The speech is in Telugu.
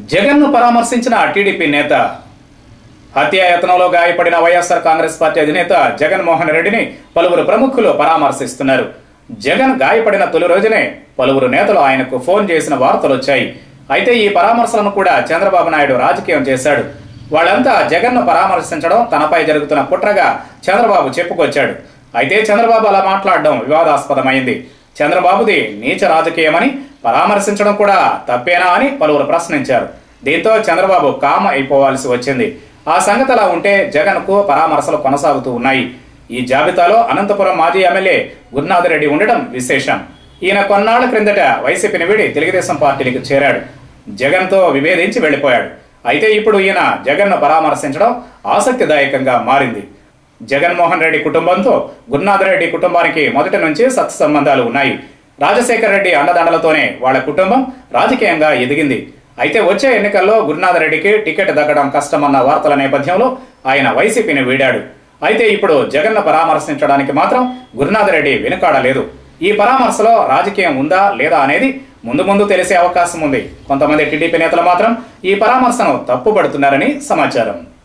జగన్ను పరామర్శించిన టీడీపీ నేత హత్యాయత్నంలో గాయపడిన వైఎస్ఆర్ కాంగ్రెస్ పార్టీ అధినేత జగన్మోహన్ రెడ్డిని పలువురు ప్రముఖులు పరామర్శిస్తున్నారు జగన్ గాయపడిన తొలి రోజునే పలువురు నేతలు ఆయనకు ఫోన్ చేసిన వార్తలు వచ్చాయి అయితే ఈ పరామర్శలను కూడా చంద్రబాబు నాయుడు రాజకీయం చేశాడు వాళ్ళంతా జగన్ను పరామర్శించడం తనపై జరుగుతున్న కుట్రగా చంద్రబాబు చెప్పుకొచ్చాడు అయితే చంద్రబాబు అలా మాట్లాడడం వివాదాస్పదమైంది చంద్రబాబుది నీచ రాజకీయమని పరామర్శించడం కూడా తప్పేనా అని పలువురు ప్రశ్నించారు దీంతో చంద్రబాబు కామ అయిపోవాల్సి వచ్చింది ఆ సంగతి అలా ఉంటే జగన్కు పరామర్శలు కొనసాగుతూ ఉన్నాయి ఈ జాబితాలో అనంతపురం మాజీ ఎమ్మెల్యే గురునాథరెడ్డి ఉండడం విశేషం ఈయన కొన్నాళ్ల క్రిందట వైసీపీని వీడి తెలుగుదేశం పార్టీకి చేరాడు జగన్తో విభేదించి వెళ్ళిపోయాడు అయితే ఇప్పుడు ఈయన జగన్ను పరామర్శించడం ఆసక్తిదాయకంగా మారింది జగన్మోహన్ రెడ్డి కుటుంబంతో గురునాథరెడ్డి కుటుంబానికి మొదటి నుంచి సత్సంబంధాలు ఉన్నాయి రాజశేఖర రెడ్డి అండదండలతోనే వాళ్ళ కుటుంబం రాజకీయంగా ఎదిగింది అయితే వచ్చే ఎన్నికల్లో గురునాథరెడ్డికి టికెట్ దక్కడం కష్టమన్న వార్తల నేపథ్యంలో ఆయన వైసీపీని వీడాడు అయితే ఇప్పుడు జగన్ను పరామర్శించడానికి మాత్రం గురునాథరెడ్డి వెనుకాడలేదు ఈ పరామర్శలో రాజకీయం ఉందా లేదా అనేది ముందు ముందు తెలిసే అవకాశం ఉంది కొంతమంది టీడీపీ నేతలు మాత్రం ఈ పరామర్శను తప్పుపడుతున్నారని సమాచారం